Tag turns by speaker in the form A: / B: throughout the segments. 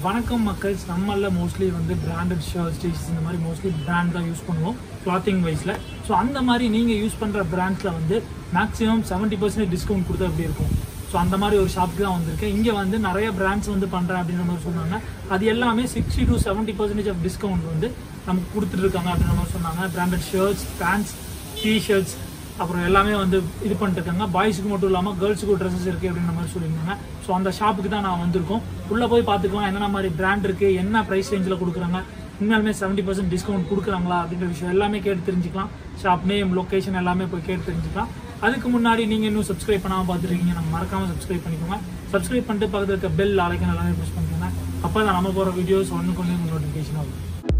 A: வணக்கம் மக்கள் நம்மள மோஸ்ட்லி வந்து பிராண்டட் ஷர்ட்ஸ் டீஷர்ட்ஸ் இந்த மாதிரி மோஸ்ட்லி பிராண்ட் தான் யூஸ் பண்ணுவோம் கிளாத்திங் வைஸில் ஸோ அந்த மாதிரி நீங்கள் யூஸ் பண்ணுற பிராண்ட்ஸில் வந்து மேக்ஸிமம் செவன்ட்டி பர்சன்டேஜ் டிஸ்கவுண்ட் கொடுத்தா எப்படி இருக்கும் ஸோ அந்த மாதிரி ஒரு ஷாப்புக்கு தான் வந்திருக்கேன் இங்கே வந்து நிறைய பிராண்ட்ஸ் வந்து பண்ணுறேன் அப்படின்ற மாதிரி சொன்னாங்க அது எல்லாமே sixty to seventy percentage of discount வந்து நமக்கு கொடுத்துட்டு இருக்காங்க அப்படின்ற மாதிரி சொன்னாங்க பிராண்டட் ஷர்ட்ஸ் பேண்ட்ஸ் டிஷர்ட்ஸ் அப்புறம் எல்லாமே வந்து இது பண்ணிட்டு இருக்காங்க பாய்ஸுக்கு மட்டும் இல்லாமல் கேர்ள்ஸுக்கும் ட்ரெஸ்ஸஸ் இருக்குது அப்படின்ற மாதிரி சொல்லியிருந்தாங்க ஸோ அந்த ஷாப்புக்கு தான் நான் வந்திருக்கோம் உள்ளே போய் பார்த்துக்கலாம் என்னென்ன மாதிரி பிராண்ட் இருக்குது என்ன ப்ரைஸ் ரேஞ்சில் கொடுக்குறாங்க உண்மையாலுமே செவன்ட்டி பர்சன்ட் டிஸ்கவுண்ட் கொடுக்குறாங்களா அப்படின்ற விஷயம் எல்லாமே கேட்டு தெரிஞ்சுக்கலாம் ஷாப் நேம் லொக்கேஷன் எல்லாமே போய் கேட்டு தெரிஞ்சுக்கலாம் அதுக்கு முன்னாடி நீங்கள் இன்னும் சப்ஸ்கிரைப் பண்ணாமல் பார்த்துருக்கீங்க நம்ம மறக்காமல் சப்ஸ்கிரைப் பண்ணிக்கோங்க சப்ஸ்கிரைப் பண்ணிட்டு பக்கத்தில் இருக்க பெல் அலைக்கன் எல்லாமே ப்ரெஸ் பண்ணிக்கோங்க அப்போ தான் நம்ம போகிற வீடியோஸ் ஒன்று கொண்டு நோட்டிஃபிகேஷன் ஆகும்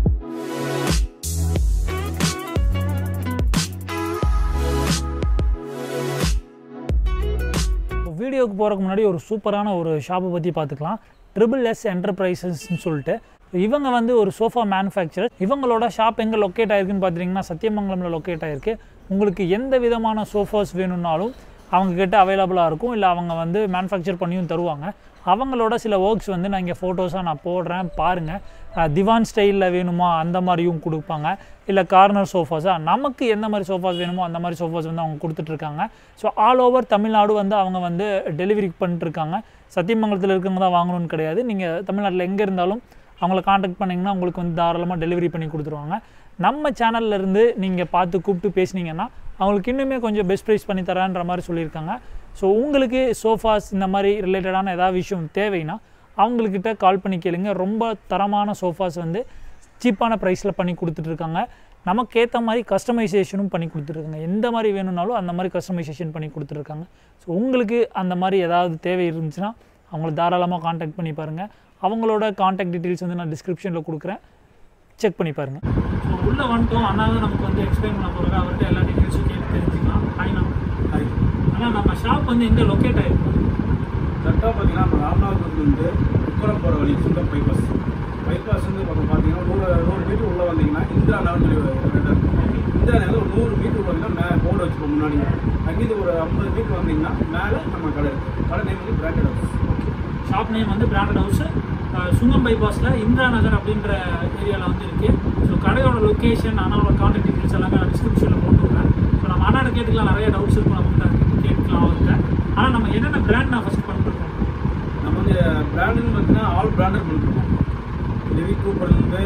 A: வீடியோக்கு போகிறதுக்கு முன்னாடி ஒரு சூப்பரான ஒரு ஷாப்பை பற்றி பார்த்துக்கலாம் ட்ரிபிள் எஸ் என்டர்பிரைசஸ்ன்னு சொல்லிட்டு இவங்க வந்து ஒரு சோஃபா மேனுஃபேக்சரர் இவங்களோட ஷாப் எங்கே லொக்கேட் ஆயிருக்குன்னு பார்த்தீங்கன்னா சத்தியமங்கலமில் லொக்கேட் ஆயிருக்கு உங்களுக்கு எந்த விதமான சோஃபாஸ் வேணும்னாலும் அவங்க கிட்ட அவைலபிளாக இருக்கும் இல்லை அவங்க வந்து மேனுஃபேக்சர் பண்ணியும் தருவாங்க அவங்களோட சில ஒர்க்ஸ் வந்து நான் இங்கே ஃபோட்டோஸாக நான் போடுறேன் பாருங்கள் திவான் ஸ்டைலில் வேணுமா அந்த மாதிரியும் கொடுப்பாங்க இல்லை கார்னர் சோஃபாஸாக நமக்கு எந்த மாதிரி சோஃபாஸ் வேணுமோ அந்த மாதிரி சோஃபாஸ் வந்து அவங்க கொடுத்துட்ருக்காங்க ஸோ ஆல் ஓவர் தமிழ்நாடு வந்து அவங்க வந்து டெலிவரி பண்ணிட்டுருக்காங்க சத்தியமங்கலத்தில் இருக்கவங்க தான் வாங்கணும்னு கிடையாது நீங்கள் தமிழ்நாட்டில் எங்கே இருந்தாலும் அவங்கள காண்டாக்ட் பண்ணிங்கன்னா உங்களுக்கு வந்து தாராளமாக டெலிவரி பண்ணி கொடுத்துருவாங்க நம்ம சேனல்ல இருந்து நீங்கள் பார்த்து கூப்பிட்டு பேசுனீங்கன்னா அவங்களுக்கு இன்னுமே கொஞ்சம் பெஸ்ட் ப்ரைஸ் பண்ணி தரேன்ற மாதிரி சொல்லியிருக்காங்க ஸோ உங்களுக்கு சோஃபாஸ் இந்த மாதிரி ரிலேட்டடான ஏதாவது விஷயம் தேவைன்னா அவங்கக்கிட்ட கால் பண்ணி கேளுங்க ரொம்ப தரமான சோஃபாஸ் வந்து சீப்பான ப்ரைஸில் பண்ணி கொடுத்துட்ருக்காங்க நமக்கு ஏற்ற மாதிரி கஸ்டமைசேஷனும் பண்ணி கொடுத்துருக்காங்க எந்த மாதிரி வேணும்னாலும் அந்த மாதிரி கஸ்டமைசேஷன் பண்ணி கொடுத்துருக்காங்க ஸோ உங்களுக்கு அந்த மாதிரி ஏதாவது தேவை இருந்துச்சுன்னா அவங்கள தாராளமாக காண்டாக்ட் பண்ணி பாருங்கள் அவங்களோட காண்டாக்ட் டீட்டெயில்ஸ் வந்து நான் டிஸ்கிரிப்ஷனில் கொடுக்குறேன் செக் பண்ணி பாருங்கள் ஸோ உள்ளே வந்துட்டோம் அண்ணா தான் நமக்கு வந்து எக்ஸ்பிளைன் பண்ண போகிறாங்க அவர்கிட்ட எல்லா டீட்டெயில்ஸும் கேட்டு தெரிஞ்சுக்கலாம் ஹாய்ண்ணா ஆனால் நம்ம ஷாப் வந்து எங்கே லொக்கேட் ஆகிருக்கும்
B: கரெக்டாக பார்த்தீங்கன்னா நம்ம ராமநாதபுரத்துலேருந்து உக்கரம் போகிற வழி சுந்தர் பைபாஸ் பைபாஸ் வந்து பக்கம் பார்த்தீங்கன்னா நூறு நூறு மீட்டர் உள்ளே வந்தீங்கன்னா இந்திரா நகர்னு சொல்லி ஒரு இடம் இருக்கும் இந்திரா நகர் ஒரு நூறு மீட்டர் உள்ள வந்தீங்கன்னா மே போர்டு வச்சுப்போம் முன்னாடி அங்கேருந்து ஒரு ஐம்பது மீட்டர் வந்தீங்கன்னா மேலே நம்ம கடை இருக்கு கடை நேம் வந்து பிராண்டட் ஹவுஸ்
A: ஷாப் நேம் வந்து பிராண்டட் ஹவுஸ் சுங்கம் பைபாஸில் இந்திரா நகர் அப்படின்ற ஏரியாவில் வந்து இருக்குது ஸோ கடையோட லொக்கேஷன் அண்ணாவோட காண்டாக்ட் டீட்டெயில்ஸ் எல்லாமே நான் டிஸ்கிரிப்ஷனில் போட்டுருக்கேன் ஸோ நம்ம அண்ணாட கேட்டுக்கலாம் நிறைய டவுட்ஸ் இருக்கும் நம்மகிட்ட கேட்கலாம் அவர்கிட்ட ஆனால் நம்ம என்னென்ன பிராண்ட் நான் ஃபஸ்ட் பண்ணிருக்கோம்
B: நம்ம வந்து பிராண்டுன்னு பார்த்தீங்கன்னா ஆல் பிராண்டட் பண்ணிருக்கோம் லிவி கூப்பர்லேருந்து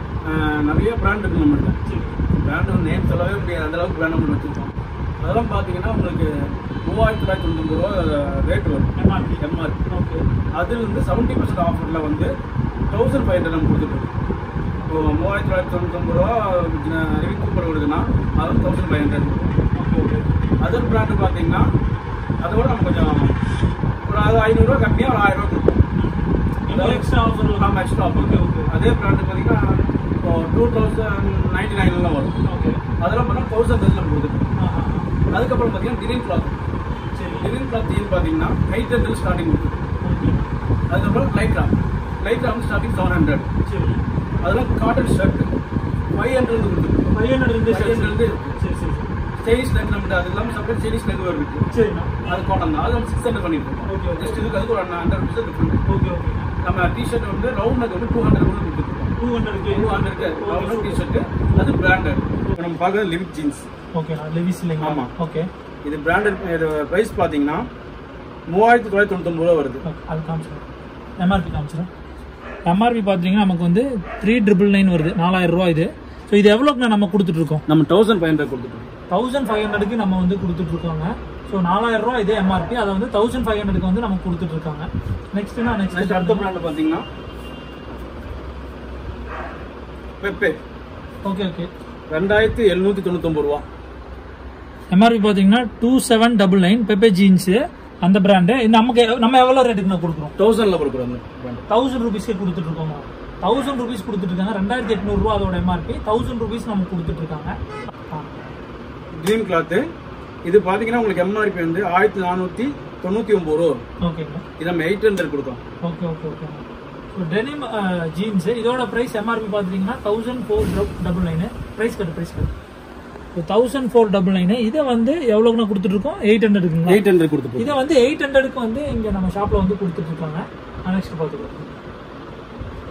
B: நிறைய பிராண்ட் இருக்கு நம்மகிட்ட பிராண்டு நேம் சொல்லவே முடியாது அந்த அளவுக்கு பிராண்ட் நம்ம வச்சுருக்கோம் அதெல்லாம் பார்த்தீங்கன்னா உங்களுக்கு மூவாயிரத்தி தொள்ளாயிரத்தி தொண்ணூறு ரூபா ரேட் வரும்
A: எம்ஆர்பி
B: எம்ஆர்பி
A: ஓகே
B: அதில் வந்து செவன்ட்டி பர்சன்ட் ஆஃபரில் வந்து தௌசண்ட் ஃபைவ் ஹண்ட்ரட் நம்ம கொடுத்துருக்கோம் இப்போ மூவாயிரத்தி தொள்ளாயிரத்தி தொண்ணூத்தொம்பது ரூபா ரிவி கூப்பர் வருதுன்னா அது வந்து thousand five hundred
A: okay okay
B: other brand பார்த்தீங்கன்னா அதோட நம்ம கொஞ்சம் ஒரு அது ஐநூறுரூவா கம்மியாக ஒரு ஆயிரம் ரூபா கொடுப்போம்
A: இன்னும் எக்ஸ்ட்ரா ஆஃபர்
B: நம்ம எக்ஸ்ட்ரா ஓகே ஓகே அதே பிராண்டு பார்த்தீங்கன்னா இப்போ டூ தௌசண்ட் நைன்டி நைன்லாம் வரும்
A: ஓகே
B: அதெல்லாம் பார்த்தா தௌசண்ட் தௌசண்ட் நம்ம கொடுத்துருக்கோம் அதுக்கப்புறம் பார்த்தீங்கன்னா டிரைன் கிளாத்
A: சரி
B: டிரைன் கிளாத் பார்த்தீங்கன்னா ஹைட் ஹண்ட்ரட் ஸ்டார்டிங் கொடுத்துருக்கோம்
A: ஓகே
B: அதுக்கப்புறம் லைட் ராம் லைட் ராம் ஸ்டார்டிங் செவன் ஹண்ட்ரட்
A: சரி
B: அதெல்லாம் காட்டன் ஷர்ட் ஃபைவ் ஹண்ட்ரட் கொடுத்துருக்கோம்
A: ஃபைவ் ஹண்ட்ரட் இருந்து
B: ஃபைவ் ஹண்ட்ரட் இருக்கு
A: சரி சரி சரி
B: ஸ்டைலிஷ் லெக் நம்மகிட்ட அது இல்லாமல் செப்பரேட் ஸ்டைலிஷ் லெக் இருக்கு
A: சரிண்ணா
B: அது காட்டன் தான் அது நம்ம சிக்ஸ் ஹண்ட்ரட் பண்ணிட்டு
A: Okay,
B: இருக்கோம்
A: okay.
B: ஜஸ்ட் இதுக்கு அதுக்கு ஒரு hundred rupees different
A: okay okay
B: நம்ம டிஷர்ட் வந்து ரவுண்ட் நெக் வந்து டூ ஹண்ட்ரட் கூட கொடுத்துருக்கோம்
A: டூ ஹண்ட்ரட்க்கு
B: டூ ஹண்ட்ரட் ரவுண்ட் டிஷர்ட் அது பிராண்டட் இப்போ நம்ம பார்க்குறது லிவிட் ஜீன்ஸ்
A: ஓகேண்ணா லெவிஸ் இல்லைங்களா
B: ஆமா.
A: ஓகே
B: இது பிராண்டட் இது ப்ரைஸ் பார்த்தீங்கன்னா மூவாயிரத்தி தொள்ளாயிரத்தி தொண்ணூத்தொம்பது ரூபா வருது
A: ஓகே அது காமிச்சிடும் எம்ஆர்பி காமிச்சிடும் எம்ஆர்பி பார்த்தீங்கன்னா நமக்கு வந்து த்ரீ ட்ரிபிள் நைன் வருது நாலாயிரம் ரூபா இது ஸோ இது எவ்வளோக்கு நம்ம கொடுத்துட்ருக்கோம்
B: நம்ம தௌசண்ட் ஃபைவ் ஹண்ட்ரட் கொடுத்துருக்கோம்
A: தௌசண்ட் ஃபைவ் ஹண்ட்ரடுக்கு நம்ம வந்து கொடுத்துட்ருக்கோங்க ஸோ நாலாயிரம் ரூபா இதே எம்ஆர்பி அதை வந்து தௌசண்ட் ஃபைவ் ஹண்ட்ரடுக்கு வந்து நம்ம கொடுத்துட்ருக்காங்க நெக்ஸ்ட்னா
B: நெக்ஸ்ட்
A: நெக்ஸ்ட்
B: அடுத்த பிராண்ட் பார்த்தீங்கன்னா பெப்பே
A: ஓகே ஓகே
B: ரெண்டாயிரத்தி எழுநூற்றி தொண்ணூத்தொம்பது ரூபா
A: எம்ஆர்பி பார்த்தீங்கன்னா two seven double nine Pepe jeans அந்த பிராண்டு நமக்கு நம்ம எவ்வளோ ரேட்டுக்கு நான் கொடுக்குறோம்
B: தௌசண்ட்ல கொடுக்குறோம் அந்த brand.
A: தௌசண்ட் ருபீஸ்க்கே கொடுத்துட்ருக்கோங்க தௌசண்ட் ருபீஸ் கொடுத்துட்ருக்காங்க ரெண்டாயிரத்தி எட்நூறுரூவா அதோட எம்ஆர்பி தௌசண்ட் ருபீஸ் நமக்கு கொடுத்துட்ருக்காங்க ஆ
B: க்ரீன் கிளாத்து இது பார்த்தீங்கன்னா உங்களுக்கு எம்ஆர்பி வந்து ஆயிரத்தி நானூற்றி தொண்ணூற்றி ஒம்பது ரூபா வரும்
A: ஓகேங்க
B: இது நம்ம எயிட் ஹண்ட்ரட் கொடுத்தோம்
A: okay okay okay so denim jeans இதோட ப்ரைஸ் எம்ஆர்பி பார்த்தீங்கன்னா thousand four double nine price cut price cut so thousand four double nine இதை வந்து எவ்வளோக்குண்ணா கொடுத்துட்ருக்கோம் எயிட் ஹண்ட்ரடுக்குங்களா
B: எயிட் ஹண்ட்ரட் கொடுத்துட்டு
A: இதை வந்து எயிட் ஹண்ட்ரடுக்கு வந்து இங்கே நம்ம ஷாப்பில் வந்து கொடுத்துட்ருக்காங்க நெக்ஸ்ட் பார்த்துக்கலாம்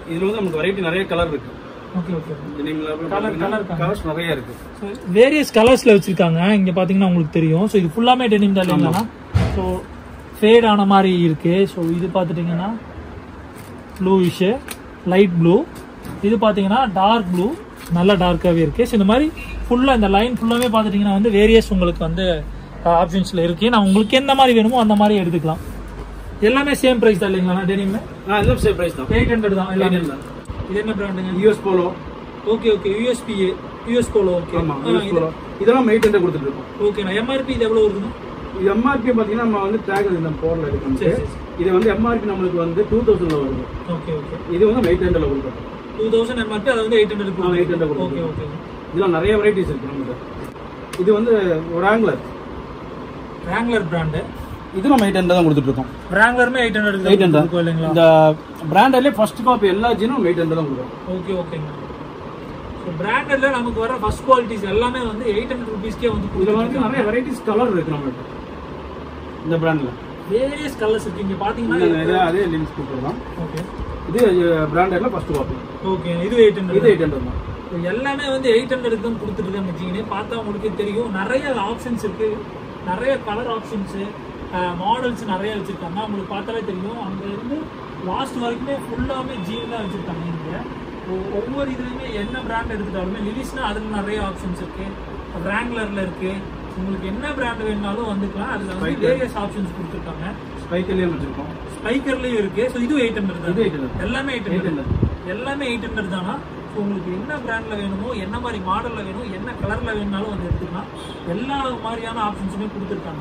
B: இதுல வந்து நமக்கு வெரைட்டி நிறைய கலர் இருக்கு
A: okay okay
B: colour
A: colour
B: colours நிறைய இருக்கு
A: வேரியஸ் கலர்ஸ்ல வச்சிருக்காங்க இங்க பாத்தீங்கன்னா உங்களுக்கு தெரியும் ஸோ இது ஃபுல்லாமே டெனிம் தான் இல்லைங்களா ஸோ ஃபேட் ஆன மாதிரி இருக்கு ஸோ இது பார்த்துட்டிங்கன்னா ப்ளூயிஷு லைட் ப்ளூ இது பார்த்தீங்கன்னா டார்க் ப்ளூ நல்ல டார்க்காகவே இருக்கு ஸோ இந்த மாதிரி ஃபுல்லாக இந்த லைன் ஃபுல்லாமே பார்த்துட்டிங்கன்னா வந்து வேரியஸ் உங்களுக்கு வந்து ஆப்ஷன்ஸில் இருக்கு நான் உங்களுக்கு எந்த மாதிரி வேணுமோ அந்த மாதிரி எடுத்துக்கலாம் எல்லாமே சேம் ப்ரைஸ் தான் இல்லைங்களா டெனிம்
B: ஆ இதெல்லாம் சேம் பிரைஸ் தான்
A: எயிட் ஹண்ட்ரட் தான் எல்லாமே
B: 800 தான்.
A: இது என்ன பிராண்டுங்க
B: US Polo
A: okay okay USB US Polo okay
B: ஆமா யூஎஸ் போலோ இதெல்லாம் எயிட் ஹண்ட்ரட் கொடுத்துட்டு இருக்கோம்
A: ஓகேண்ணா எம்ஆர்பி இது எவ்வளோ வருதுண்ணா
B: இது எம்ஆர்பி பாத்தீங்கன்னா நம்ம வந்து டேக் இந்த போர்ல இருக்கு
A: சரி, சரி.
B: இது வந்து எம்ஆர்பி நம்மளுக்கு வந்து டூ தௌசண்ட்ல வருது
A: ஓகே ஓகே
B: இது வந்து எயிட் ஹண்ட்ரட்ல கொடுக்குறோம்
A: டூ தௌசண்ட் எம்ஆர்பி அது வந்து எயிட் ஹண்ட்ரட்
B: ஆமா, 800
A: ஓகே
B: கொடுக்குறோம்.
A: ஓகே
B: இதெல்லாம் நிறைய வெரைட்டிஸ் இருக்கு நம்மகிட்ட இது வந்து ராங்லர்
A: ரேங்லர் பிராண்டு
B: இது நம்ம எயிட் ஹண்ட்ரட் தான் கொடுத்துட்டு இருக்கோம்
A: ரேங்லருமே எயிட் ஹண்ட்ரட்
B: எயிட் ஹண்ட்ரட்
A: இருக்கும் இல்லைங்களா
B: இந்த பிராண்டட்லேயே ஃபர்ஸ்ட் காப்பி எல்லா ஜீனும் எயிட் ஹண்ட்ரட் தான் கொடுக்குறோம்
A: ஓகே ஓகேங்க ஸோ பிராண்டட்ல நமக்கு வர ஃபர்ஸ்ட் குவாலிட்டிஸ் எல்லாமே வந்து எயிட் ஹண்ட்ரட் ருபீஸ்க்கே வந்து
B: இதுல வந்து நிறைய வெரைட்டிஸ் கலர் இருக்கு நம்மகிட்ட இந்த பிராண்ட்ல
A: வேரியஸ் கலர்ஸ் இருக்கு இங்க பாத்தீங்கன்னா
B: இதே அதே லிங்க்ஸ் கொடுத்துருக்கோம்
A: ஓகே
B: இது பிராண்டட்ல ஃபர்ஸ்ட் காப்பி
A: ஓகே இது எயிட் ஹண்ட்ரட்
B: இது எயிட் ஹண்ட்ரட் தான்
A: எல்லாமே வந்து எயிட் ஹண்ட்ரட் தான் கொடுத்துருக்காங்க வச்சுக்கினே பார்த்தா உங்களுக்கே தெரியும் நிறைய ஆப்ஷன்ஸ் இருக்கு நிறைய கலர் ஆப்ஷன்ஸ் மாடல்ஸ் நிறைய வச்சிருக்காங்க உங்களுக்கு பார்த்தாலே தெரியும் அங்க இருந்து லாஸ்ட் வரைக்குமே ஃபுல்லாமே ஜீன் தான் வச்சிருக்காங்க இங்க ஒ- ஒவ்வொரு இதுலையுமே என்ன பிராண்ட் எடுத்துட்டாலுமே லிவிஸ்னா அதுல நிறைய ஆப்ஷன்ஸ் இருக்கு ரேங்லர்ல இருக்கு உங்களுக்கு என்ன பிராண்ட் வேணாலும் வந்துக்கலாம் அதுல வந்து
B: Spiker.
A: வேரியஸ் ஆப்ஷன்ஸ் கொடுத்துருக்காங்க
B: ஸ்பைக்கர்லேயும் வச்சிருக்கோம்
A: ஸ்பைக்கர்லயும் இருக்கு ஸோ இது எயிட் ஹண்ட்ரட்
B: இது 800.
A: எல்லாமே எயிட்
B: 800.
A: ஹண்ட்ரட் எல்லாமே எயிட் ஹண்ட்ரட் தானா ஸோ உங்களுக்கு என்ன பிராண்ட்ல வேணுமோ என்ன மாதிரி மாடல்ல வேணும் என்ன கலர்ல வேணும்னாலும் வந்து எடுத்துக்கலாம் எல்லா மாதிரியான ஆப்ஷன்ஸுமே கொடுத்துருக்காங்க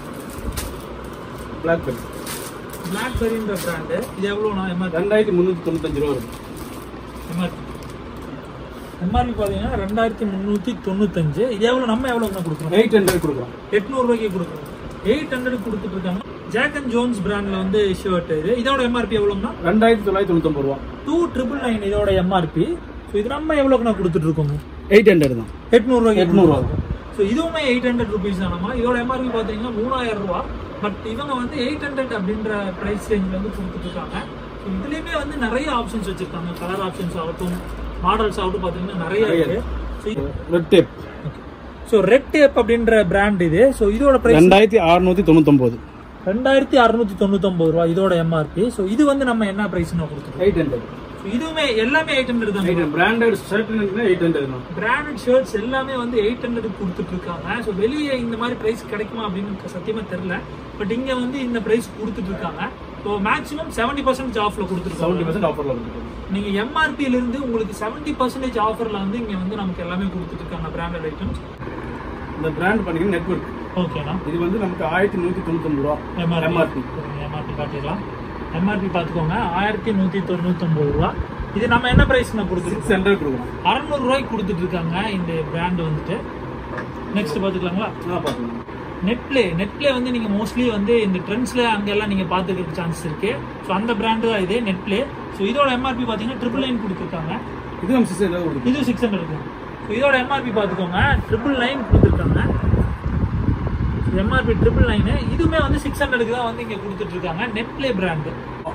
B: பிளாக் பெல்
A: பிளாக்பெரின்ற பிராண்டு இது எவ்வளோண்ணா எம்ஆர்பி
B: ரெண்டாயிரத்தி முந்நூற்றி தொண்ணூத்தஞ்சு ரூபா இருக்கு
A: எம்ஆர்பி எம்ஆர்பி பார்த்தீங்கன்னா ரெண்டாயிரத்தி முந்நூற்றி தொண்ணூத்தஞ்சு இது எவ்வளோ நம்ம எவ்வளோண்ணா கொடுக்குறோம்
B: எயிட் ஹண்ட்ரட் கொடுக்குறோம்
A: எட்நூறுபாய்க்கு கொடுக்குறோம் எயிட் ஹண்ட்ரட் கொடுத்துட்டு இருக்காங்க ஜாக் அண்ட் ஜோன்ஸ் பிராண்ட்ல வந்து ஷர்ட் இது இதோட எம்ஆர்பி எவ்வளோன்னா
B: ரெண்டாயிரத்தி தொள்ளாயிரத்தி தொண்ணூத்தொம்பது ரூபா
A: டூ ட்ரிபிள் நைன் இதோட எம்ஆர்பி ஸோ இது நம்ம எவ்வளோக்குண்ணா கொடுத்துட்டு இருக்கோங்க
B: எயிட் ஹண்ட்ரட் தான்
A: எட்நூறுவாய்க்கு
B: எட்நூறுவா
A: ஸோ இதுவுமே எயிட் ஹண்ட்ரட் ருபீஸ் தானம்மா இதோட எம்ஆர்பி பார்த்தீங்கன்னா மூணாயிரம் ரூபா பட் இவங்க வந்து எயிட் ஹண்ட்ரட் அப்படின்ற ப்ரைஸ் ரேஞ்சில் வந்து கொடுத்துட்டு இருக்காங்க ஸோ இதுலேயுமே வந்து நிறைய ஆப்ஷன்ஸ் வச்சிருக்காங்க கலர் ஆப்ஷன்ஸ் ஆகட்டும் மாடல்ஸ் ஆகட்டும் பார்த்தீங்கன்னா நிறைய
B: நிறைய
A: இருக்கு so
B: red tape
A: so red tape அப்படின்ற பிராண்ட் இது ஸோ இதோட ப்ரைஸ்
B: ரெண்டாயிரத்தி அறுநூத்தி தொண்ணூத்தொம்பது
A: ரெண்டாயிரத்தி அறுநூத்தி தொண்ணூத்தொம்பது ரூபா இதோட எம்ஆர்பி ஸோ இது வந்து நம்ம என்ன ப்ரைஸ்னு கொடுத்துருக்கோம்
B: எயிட் ஹண்ட்ரட்
A: ஸோ இதுவுமே எல்லாமே எயிட் ஹண்ட்ரட் தான்
B: eight branded shirt eight hundred தான்
A: பிராண்டட் ஷர்ட்ஸ் எல்லாமே வந்து எயிட் ஹண்ட்ரட் கொடுத்துட்டு இருக்காங்க ஸோ வெளியே இந்த மாதிரி பிரைஸ் கிடைக்குமா அப்படின்னு சத்தியமா தெரியல பட் இங்க வந்து இந்த பிரைஸ் கொடுத்துட்டு இருக்காங்க ஸோ மேக்ஸிமம் செவன்டி பர்சன்டேஜ் ஆஃப்ல கொடுத்துருக்காங்க
B: செவன்ட்டி பர்சன்ட் ஆஃபர்ல கொடுத்துருக்கோம்
A: நீங்க எம்ஆர்பில இருந்து உங்களுக்கு செவன்டி பர்சன்டேஜ் ஆஃபர்ல வந்து இங்க வந்து நமக்கு எல்லாமே கொடுத்துட்டு இருக்காங்க பிராண்டட் ஐட்டம்ஸ்
B: இந்த பிராண்ட் பார்த்தீங்கன்னா நெட்வொர்க்
A: ஓகேண்ணா
B: இது வந்து நமக்கு ஆயிரத்தி நூற்றி தொண்ணூத்தொம்பது ரூபா
A: எம்ஆர்பி எம்ஆர்பி காட்டிடலாம் எம்ஆர்பி பார்த்துக்கோங்க ஆயிரத்தி நூற்றி தொண்ணூத்தொம்பது ரூபா இது நம்ம என்ன ப்ரைஸ் நான் கொடுத்துருக்கோம்
B: சிக்ஸ் ஹண்ட்ரட் கொடுக்குறோம்
A: அறநூறு ரூபாய்க்கு கொடுத்துட்டு இருக்காங்க இந்த பிராண்ட் வந்துட்டு நெக்ஸ்ட் பார்த்துக்கலாங்களா
B: ஆ பார்த்துக்கலாம்
A: நெட்ப்ளே நெட்ப்ளே வந்து நீங்க மோஸ்ட்லி வந்து இந்த ட்ரெண்ட்ஸ்ல அங்கெல்லாம் நீங்க பாத்துக்கிறதுக்கு சான்ஸ் இருக்கு ஸோ அந்த பிராண்டு தான் இது நெட்ப்ளே ஸோ இதோட எம்ஆர்பி பாத்தீங்கன்னா ட்ரிபிள் நைன் கொடுத்துருக்காங்க
B: இது நம்ம சிக்ஸ் ஹண்ட்ரட் கொடுக்குறோம்
A: இது சிக்ஸ் ஹண்ட்ரட் இருக்கும் ஸோ இதோட எம்ஆர்பி பார்த்துக்கோங்க ட்ரிபிள் நைன் கொடுத்துருக்காங்க எம்ஆர்பி ட்ரிபிள் நைனு இதுவுமே வந்து சிக்ஸ் ஹண்ட்ரடுக்கு தான் வந்து இங்கே கொடுத்துட்டு இருக்காங்க நெட்ப்ளே பிராண்டு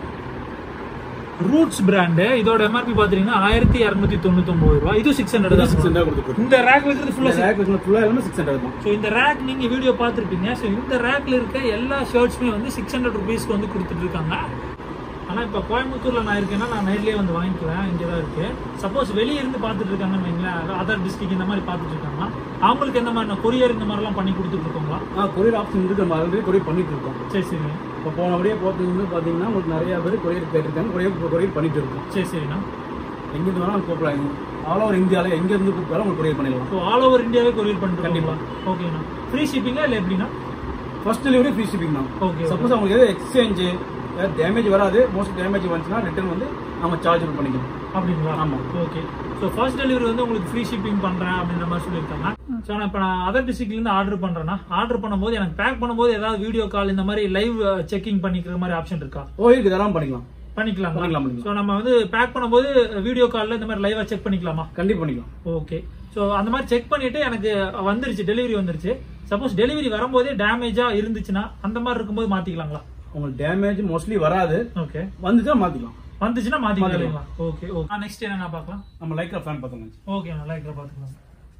A: ரூட்ஸ் பிராண்டு இதோட எம்ஆர்பி பார்த்தீங்கன்னா ஆயிரத்தி இரநூத்தி தொண்ணூத்தொம்பது ரூபா இது சிக்ஸ் ஹண்ட்ரட்
B: சிக்ஸ்
A: தான்
B: ஹண்ட்ரட் கொடுத்துருக்கோம்
A: இந்த ரேக்ல இருக்கிறது ஃபுல்லாக
B: ரேக் ஃபுல்லாக எல்லாமே சிக்ஸ் ஹண்ட்ரட் தான்
A: ஸோ இந்த ரேக் நீங்க வீடியோ பார்த்துருப்பீங்க ஸோ இந்த ரேக்ல இருக்க எல்லா ஷர்ட்ஸுமே வந்து சிக்ஸ் ஹண்ட்ரட் ருபீஸ்க்கு வந்து கொடுத்துட்டு இருக்காங்க ஆனால் இப்போ கோயம்புத்தூர்ல நான் இருக்கேன்னா நான் நேர்லயே வந்து வாங்கிக்குவேன் இங்கே தான் இருக்கு சப்போஸ் வெளியே இருந்து பார்த்துட்டு இருக்காங்கன்னு வைங்களேன் அதர் டிஸ்ட்ரிக்ட் இந்த மாதிரி பார்த்துட்டு இருக்காங்க அவங்களுக்கு எந்த மாதிரி கொரியர் இந்த மாதிரிலாம் பண்ணி கொடுத்துட்டு இருக்கோங்களா
B: ஆ கொரியர் ஆப்ஷன் இருக்கு நம்ம ஆல்ரெடி கொரியர் பண்ணிட்டு இருக்கோம்
A: சரி சரி
B: இப்போ போனபடியே பார்த்தீங்கன்னா பார்த்தீங்கன்னா உங்களுக்கு நிறைய பேர் கொரியர் கேட்டிருக்காங்க கொரியர் கொரியர் பண்ணிட்டு இருக்கோம்
A: சரி சரிண்ணா
B: எங்கேருந்து வேணாலும் கூப்பிடலாம் ஆல் ஓவர் இந்தியாவில் எங்கேருந்து கூப்பிட்டாலும் உங்களுக்கு கொரியர் பண்ணிடலாம்
A: ஸோ ஆல் ஓவர் இந்தியாவே கொரியர் பண்ணிட்டு
B: கண்டிப்பா.
A: ஓகேண்ணா ஃப்ரீ ஷிப்பிங்கா இல்லை எப்படின்னா
B: ஃபர்ஸ்ட் டெலிவரி ஃப்ரீ ஷிப்பிங் தான்
A: ஓகே
B: சப்போஸ் அவங்களுக்கு எதாவது எக்ஸ்சேஞ்சு ஏதாவது டேமேஜ் வராது மோஸ்ட் டேமேஜ் வந்துச்சுன்னா ரிட்டர்ன் வந்து அவங்க சார்ஜ் பண்ணிக்கலாம்
A: அப்படிங்களா
B: ஆமா.
A: ஓகே ஸோ ஃபர்ஸ்ட் டெலிவரி வந்து உங்களுக்கு ஃப்ரீ ஷிப்பிங் பண்றேன் அப்படின்ற மாதிரி சொல்லியிருக்காங்க ஸோ நான் இப்போ நான் அதர் டிஸ்ட்ரிக்ட்ல இருந்து ஆர்டர் பண்றேன்னா ஆர்டர் பண்ணும்போது எனக்கு பேக் பண்ணும்போது ஏதாவது வீடியோ கால் இந்த மாதிரி லைவ் செக்கிங் பண்ணிக்கிற மாதிரி ஆப்ஷன் இருக்கா
B: ஓ இருக்கு இதெல்லாம் பண்ணிக்கலாம்
A: பண்ணிக்கலாம்
B: பண்ணிக்கலாம் பண்ணிக்கலாம்
A: ஸோ நம்ம வந்து பேக் பண்ணும்போது வீடியோ காலில் இந்த மாதிரி லைவா செக் பண்ணிக்கலாமா
B: கண்டிப்பாக பண்ணிக்கலாம்
A: ஓகே ஸோ அந்த மாதிரி செக் பண்ணிட்டு எனக்கு வந்துருச்சு டெலிவரி வந்துருச்சு சப்போஸ் டெலிவரி வரும்போதே டேமேஜா இருந்துச்சுன்னா அந்த மாதிரி இருக்கும்போது மாத்திக்கலாங்களா
B: உங்களுக்கு டேமேஜ் மோஸ்ட்லி வராது
A: ஓகே
B: வந்துச்சுன்னா மாற்றிக்கலாம்
A: வந்துச்சுன்னா மாத்திக்கலாம்
B: மாத்திக்கலாம்.
A: இல்லைங்களா ஓகே ஓகே நெக்ஸ்ட் என்ன பார்க்கலாம்
B: நம்ம லைக்ரா ஃபேன் பார்த்தோம்
A: ஓகே நான் லைக்ல பார்த்துக்கலாம்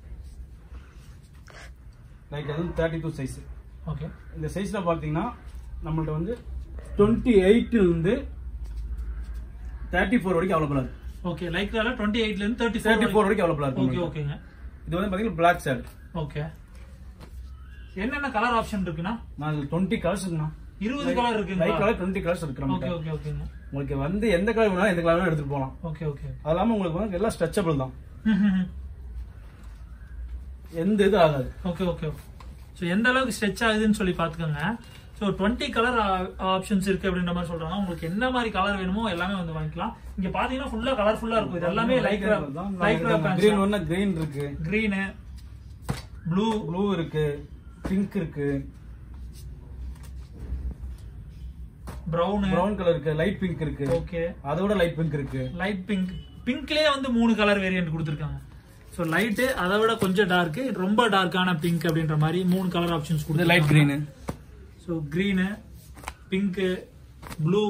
B: லைக் அது தேர்ட்டி டூ சைஸ்
A: ஓகே
B: இந்த சைஸில் பார்த்தீங்கன்னா நம்மள்ட்ட வந்து டுவெண்ட்டி இருந்து தேர்ட்டி ஃபோர் வரைக்கும் அவைலபிளாக இருக்கு
A: ஓகே லைக்ரால டுவெண்ட்டி எயிட்ல இருந்து தேர்ட்டி
B: தேர்ட்டி ஃபோர் வரைக்கும் அவைலபிளாக
A: ஓகே
B: இருக்கு
A: ஓகேங்க
B: இது வந்து பார்த்தீங்கன்னா பிளாக் ஷேட்
A: ஓகே என்னென்ன கலர் ஆப்ஷன் இருக்குன்னா
B: நான் டுவெண்ட்டி கலர்ஸ் இருக்குண்ணா
A: இருபது கலர் இருக்குங்களா
B: லைக் கலர் டுவெண்ட்டி கலர்ஸ் இருக்கு
A: ஓகே
B: நம்மகிட்ட
A: ஓகே ஓகேங்க
B: உங்களுக்கு வந்து எந்த கலர் வேணாலும் எந்த கலர் வேணாலும் எடுத்துட்டு போகலாம்
A: ஓகே ஓகே
B: அது இல்லாமல் உங்களுக்கு வந்து எல்லாம் ஸ்ட்ரெச்சபிள் தான் எந்த இது ஆகாது
A: ஓகே ஓகே ஸோ எந்த அளவுக்கு ஸ்ட்ரெச் ஆகுதுன்னு சொல்லி பார்த்துக்கோங்க ஸோ டுவெண்ட்டி கலர் ஆப்ஷன்ஸ் இருக்கு அப்படின்ற மாதிரி சொல்றாங்க உங்களுக்கு என்ன மாதிரி கலர் வேணுமோ எல்லாமே வந்து வாங்கிக்கலாம் இங்க பாத்தீங்கன்னா ஃபுல்லா கலர்ஃபுல்லா இருக்கும் இது எல்லாமே லைக்ரா லைக்ரா
B: கிரீன் ஒன்று கிரீன் இருக்கு
A: கிரீனு ப்ளூ
B: ப்ளூ இருக்கு பிங்க் இருக்கு
A: ப்ரௌனு
B: ப்ரௌன் கலர் இருக்கு லைட் பிங்க் இருக்கு
A: ஓகே
B: அதோட லைட் பிங்க் இருக்கு
A: லைட் பிங்க் பிங்க்லயே வந்து மூணு கலர் வேரியன்ட் கொடுத்துருக்காங்க ஸோ லைட்டு அதை விட கொஞ்சம் டார்க்கு ரொம்ப டார்க்கான பிங்க் அப்படின்ற மாதிரி மூணு கலர் ஆப்ஷன்ஸ்
B: இது
A: கொடுத்து
B: light green
A: so green pink blue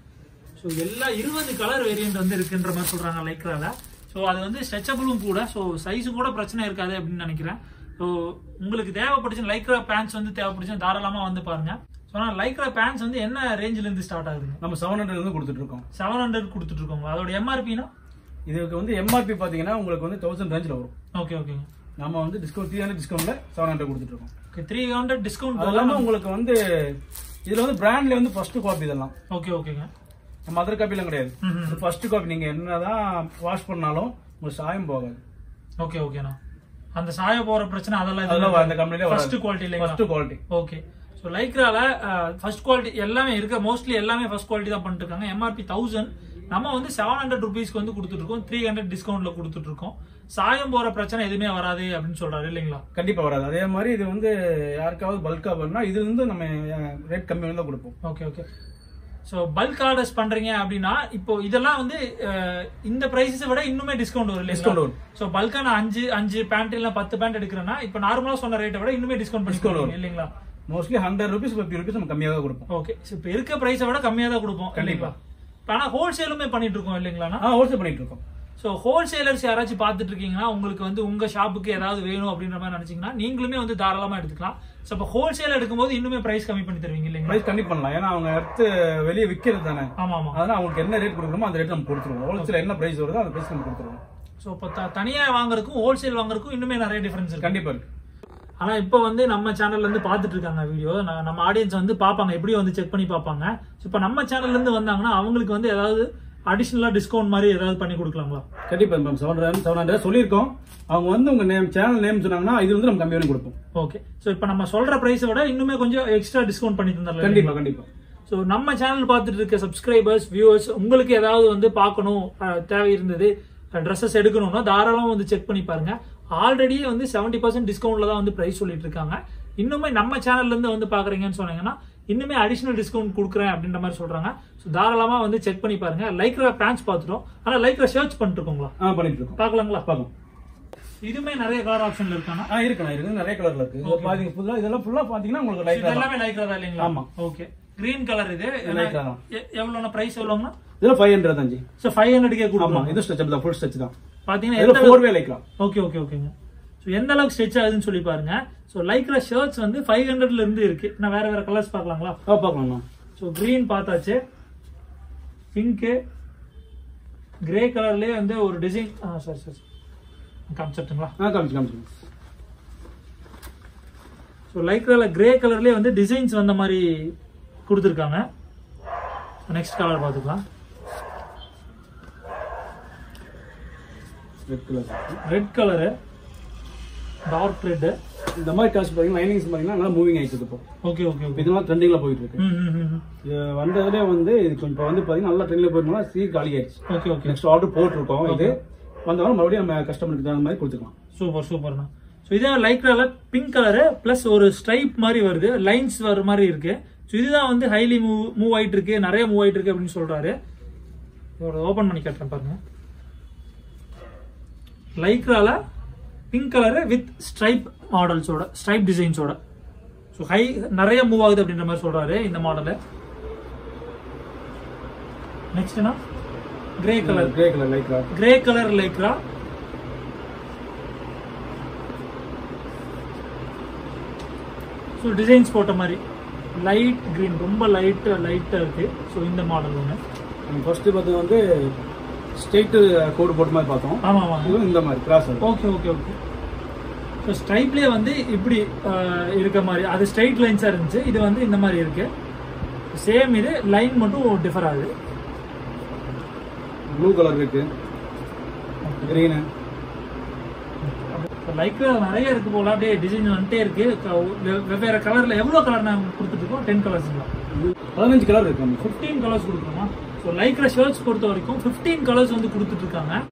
A: so எல்லா இருபது கலர் வேரியன்ட் வந்து இருக்குன்ற மாதிரி சொல்றாங்க லைக்ரால ஸோ அது வந்து ஸ்ட்ரெச்சபிளும் கூட ஸோ சைஸும் கூட பிரச்சனை இருக்காது அப்படின்னு நினைக்கிறேன் ஸோ உங்களுக்கு தேவைப்பட்டுச்சு லைக்ரா பேண்ட்ஸ் வந்து தேவைப்பட்டுச்சு தாராளமாக வந்து பாருங்க ஸோ ஆனால் லைக்ரா பேண்ட்ஸ் வந்து என்ன ரேஞ்சில இருந்து ஸ்டார்ட் ஆகுதுங்க
B: நம்ம செவன் ஹண்ட்ரட் வந்து கொடுத்துட்டு இருக்கோம்
A: செவன் ஹண்ட்ரட் கொடுத்துட்டு இருக்கோங்க அதோட எம்ஆர்பினா
B: இதுக்கு வந்து எம்ஆர்பி பாத்தீங்கன்னா உங்களுக்கு வந்து தௌசண்ட் ரேஞ்சில் வரும்
A: ஓகே ஓகேங்க
B: நம்ம வந்து டிஸ்கவுண்ட் த்ரீ ஹண்ட்ரட் டிஸ்கவுண்ட்ல செவன் ஹண்ட்ரட் கொடுத்துட்டு இருக்கோம்
A: ஓகே த்ரீ ஹண்ட்ரட் டிஸ்கவுண்ட்
B: அது இல்லாம உங்களுக்கு வந்து இதுல வந்து பிராண்ட்ல வந்து ஃபர்ஸ்ட் காப்பி இதெல்லாம்
A: ஓகே ஓகேங்க
B: நம்ம அதர் காப்பிலாம் கிடையாது
A: ம்ஹும்.
B: ஃபர்ஸ்ட் காப்பி நீங்க என்னதான் வாஷ் பண்ணாலும் உங்களுக்கு சாயம் போகாது
A: ஓகே ஓகேண்ணா அந்த சாய போற பிரச்சனை அதெல்லாம்
B: அதெல்லாம் அந்த கம்பெனிலே
A: ஃபர்ஸ்ட் குவாலிட்டி இல்லைங்களா
B: ஃபர்ஸ்ட் குவாலிட்டி
A: ஓகே ஸோ லைக்ரால ஃபர்ஸ்ட் குவாலிட்டி எல்லாமே இருக்க மோஸ்ட்லி எல்லாமே ஃபர்ஸ்ட் குவாலிட்டி தான் பண்ணிட்டு இருக்காங்க எம்ஆர்பி தௌசண்ட் நம்ம வந்து செவன் ஹண்ட்ரட் ருபீஸ்க்கு வந்து கொடுத்துட்டு இருக்கோம் த்ரீ ஹண்ட்ரட் டிஸ்கவுண்ட்ல கொடுத்துட்டு இருக்கோம் சாயம் போற பிரச்சனை எதுவுமே வராது அப்படின்னு சொல்றாரு இல்லைங்களா
B: கண்டிப்பா வராது அதே மாதிரி இது வந்து யாருக்காவது பல்கா வேணும்னா இதுல இருந்து நம்ம ரேட் கம்மி தான் கொடுப்போம்
A: okay okay so bulk orders பண்றீங்க அப்படின்னா இப்போ இதெல்லாம் வந்து அஹ், இந்த பிரைஸஸ் விட இன்னுமே டிஸ்கவுண்ட் வரும்
B: Discount
A: இல்லைங்களா
B: வரும்.
A: ஸோ பல்கா நான் அஞ்சு அஞ்சு பேண்ட் இல்லை பத்து பேண்ட் எடுக்கிறேன்னா இப்போ நார்மலா சொன்ன ரேட்டை விட இன்னுமே டிஸ்கவுண்ட்
B: Discount
A: பண்ணி
B: வரும்.
A: இல்லைங்களா
B: mostly hundred rupees fifty rupees நம்ம கம்மியாக தான் கொடுப்போம்
A: ஓகே இப்போ இருக்க பிரைஸை விட கம்மியா தான் கொடுப்போம்
B: கண்டிப்பா.
A: கண்டிப்பா ஆனா ஹோல்சேலுமே பண்ணிட்டு இருக்கோம் இல்லைங்களாண்ணா
B: ஆ ஹோல்சேல் பண்ணிட்டு இருக்கோம்
A: ஸோ ஹோல்சேலர்ஸ் யாராச்சும் பார்த்துட்டு இருக்கீங்கன்னா உங்களுக்கு வந்து உங்க ஷாப்புக்கு ஏதாவது வேணும் அப்படின்ற மாதிரி நினைச்சீங்கன்னா நீங்களுமே வந்து தாராளமா எடுத்துக்கலாம் ஸோ இப்போ ஹோல்சேல் எடுக்கும்போது இன்னுமே பிரைஸ் கம்மி பண்ணி தருவீங்க இல்லைங்களா
B: ப்ரைஸ் கம்மி பண்ணலாம் ஏன்னா அவங்க எடுத்து வெளியே விற்கிறது தானே
A: ஆமா ஆமா
B: அதனால அவங்களுக்கு என்ன ரேட் கொடுக்கணுமோ அந்த ரேட் நம்ம கொடுத்துருவோம் ஹோல்சேல் என்ன பிரைஸ் வருதோ அந்த பிரைஸ் நம்ம கொடுத்துருவோம்
A: ஸோ இப்போ த- தனியா வாங்குறதுக்கும் ஹோல்சேல் வாங்குறதுக்கும் இன்னுமே நிறைய டிஃபரன்ஸ் இருக்கு
B: கண்டிப்பா இருக்கு
A: ஆனா இப்போ வந்து நம்ம சேனல்ல இருந்து பார்த்துட்டு இருக்காங்க வீடியோ நம்ம ஆடியன்ஸ் வந்து பார்ப்பாங்க எப்படியும் வந்து செக் பண்ணி பார்ப்பாங்க ஸோ இப்போ நம்ம சேனல்ல இருந்து வந்தாங்கன்னா அவங்களுக்கு வந்து ஏதாவது அடிஷனலா டிஸ்கவுண்ட் மாதிரி ஏதாவது பண்ணி கொடுக்கலாங்களா
B: கண்டிப்பா ma'am seven hundred seven hundred சொல்லியிருக்கோம் அவங்க வந்து உங்க நேம் சேனல் நேம் சொன்னாங்கன்னா இது வந்து நம்ம கம்மி பண்ணி கொடுப்போம்
A: ஓகே ஸோ இப்போ நம்ம சொல்ற பிரைஸை விட இன்னுமே கொஞ்சம் எக்ஸ்ட்ரா டிஸ்கவுண்ட் பண்ணி தந்துடலாம்
B: கண்டிப்பா கண்டிப்பா
A: ஸோ நம்ம சேனல் பார்த்துட்டு இருக்க சப்ஸ்கிரைபர்ஸ் வியூவர்ஸ் உங்களுக்கு ஏதாவது வந்து பார்க்கணும் அஹ், தேவை இருந்தது ட்ரெஸ்ஸஸ் எடுக்கணும்னா தாராளமாக வந்து செக் பண்ணி பாருங்க ஆல்ரெடியே வந்து செவன்டி பர்சன்ட் டிஸ்கவுண்ட்ல தான் வந்து ப்ரைஸ் சொல்லிட்டு இருக்காங்க இன்னுமே நம்ம சேனல்ல இருந்து வந்து பாக்குறீங்கன்னு சொன்னீங்கன்னா இன்னுமே அடிஷனல் டிஸ்கவுண்ட் கொடுக்குறேன் அப்படின்ற மாதிரி சொல்றாங்க ஸோ தாராளமா வந்து செக் பண்ணி பாருங்க லைக்ரா பேண்ட்ஸ் பார்த்துட்டோம் ஆனா லைக்ரா சர்ச் பண்ணிட்டு இருக்கோங்களா
B: ஆ பண்ணிட்டு இருக்கோம்
A: பார்க்கலாங்களா
B: பார்ப்போம்
A: இதுமே நிறைய கலர் ஆப்ஷன்ல இருக்கானா
B: ஆ இருக்குண்ணா இருக்கு நிறைய கலர்ல இருக்கு இது பாத்தீங்க ஃபுல்லா இதெல்லாம் ஃபுல்லா பாத்தீங்கன்னா உங்களுக்கு லைட்
A: இது எல்லாமே லைக்ரா தான் இல்லைங்களா
B: ஆமா.
A: ஓகே கிரீன் கலர் இது
B: Lycra தான்.
A: எ- எவ்வளோண்ணா பிரைஸ் எவ்வளோங்கண்ணா
B: இதெல்லாம் ஃபைவ் ஹண்ட்ரட் அஞ்சு
A: ஸோ ஃபைவ் ஹண்ட்ரட்கே
B: ஆமா
A: கொடுக்கலாம்
B: இது ஸ்ட்ரெச் தான் ஃபுல் ஸ்ட்ரெச் தான்
A: பாத்தீங்கன்னா
B: இதுல
A: எந்த
B: ஃபோர் வே லைக்கலாம்
A: ஓகே ஓகே ஓகேங்க ஸோ எந்த அளவுக்கு ஸ்ட்ரெச் ஆகுதுன்னு சொல்லி பாருங்க ஸோ லைக்ரா ஷர்ட்ஸ் வந்து ஃபைவ் ஹண்ட்ரட்ல இருந்து இருக்கு நான் வேற வேற கலர்ஸ் பார்க்கலாங்களா
B: ஆ பார்க்கலாம்ண்ணா
A: ஸோ கிரீன் பார்த்தாச்சு பிங்க்கு கிரே கலர்லயே வந்து ஒரு டிசைன் ஆ சரி சரி காமிச்சிட்டுங்களா
B: ஆ காமிச்சு காமிச்சு
A: ஸோ லைக்ரால கிரே கலர்லயே வந்து டிசைன்ஸ் வந்த மாதிரி கொடுத்துருக்காங்க நெக்ஸ்ட் கலர் பார்த்துக்கலாம்
B: red colour
A: red colour dark red
B: இந்த மாதிரி காசு பாத்தீங்கன்னா லைனிங்ஸ் பாத்தீங்கன்னா நல்லா மூவிங் ஆயிடுச்சு இப்போ
A: ஓகே ஓகே
B: இப்போ
A: ஓகே
B: இதெல்லாம் ட்ரெண்டிங்ல போயிட்டு இருக்கு
A: ம் ம் ம்
B: இது வந்ததுலே வந்து இது கொஞ்சம் இப்போ வந்து பாத்தீங்கன்னா நல்லா ட்ரெண்டிங்ல போயிருந்தா சீ காலி ஆயிடுச்சு
A: ஓகே ஓகே
B: நெக்ஸ்ட் ஆர்டர் போட்டிருக்கோம் இது வந்தவங்க மறுபடியும் நம்ம கஸ்டமருக்கு தகுந்த மாதிரி கொடுத்துக்கலாம்
A: சூப்பர் சூப்பர்ண்ணா ஸோ இதே லைக்ரால பிங்க் கலரு ப்ளஸ் ஒரு ஸ்ட்ரைப் மாதிரி வருது லைன்ஸ் வர மாதிரி இருக்கு ஸோ இதுதான் வந்து ஹைலி மூவ் மூவ் ஆயிட்டு இருக்கு நிறைய மூவ் ஆயிட்டு இருக்கு அப்படின்னு சொல்றாரு இதோட ஓபன் பண்ணி காட்டுறேன் பாருங்க லைக்ரால பிங்க் கலரு வித் ஸ்ட்ரைப் மாடல்ஸோட ஸ்ட்ரைப் டிசைன்ஸோட ஸோ ஹை நிறைய மூவ் ஆகுது அப்படின்ற மாதிரி சொல்றாரு இந்த மாடலு நெக்ஸ்ட்னா grey colour
B: grey colour Lycra
A: grey colour Lycra so designs போட்ட மாதிரி லைட் கிரீன் ரொம்ப லைட் லைட்டாக இருக்கு ஸோ இந்த மாடல் ஒன்று
B: ஃபர்ஸ்ட் பார்த்து வந்து ஸ்ட்ரெயிட் கோடு போட்ட மாதிரி பார்த்தோம்
A: ஆமாம் ஆமாம்
B: இதுவும் இந்த மாதிரி cross
A: okay okay okay so ஸ்ட்ரைப்லேயே வந்து இப்படி அஹ், இருக்க மாதிரி அது ஸ்ட்ரைட் லைன்ஸாக இருந்துச்சு இது வந்து இந்த மாதிரி இருக்கு சேம் இது லைன் மட்டும் டிஃபர் ஆகுது
B: ப்ளூ கலர் இருக்கு கிரீனு
A: லைக்ல நிறைய இருக்கு போல அப்படியே டிசைன் வந்துட்டே இருக்கு க- வெ- வெவ்வேறு கலர்ல எவ்வளோ கலர் நாங்கள் கொடுத்துட்டு இருக்கோம் டென் கலர்ஸ்ங்களா
B: பதினஞ்சு கலர் இருக்கு நமக்கு
A: ஃபிஃப்டீன் கலர்ஸ் கொடுக்குறோமா ஸோ லைக்ரா ஷர்ட்ஸ் பொறுத்த வரைக்கும் ஃபிஃப்டீன் கலர்ஸ் வந்து கொடுத்துட்டு இருக்காங்க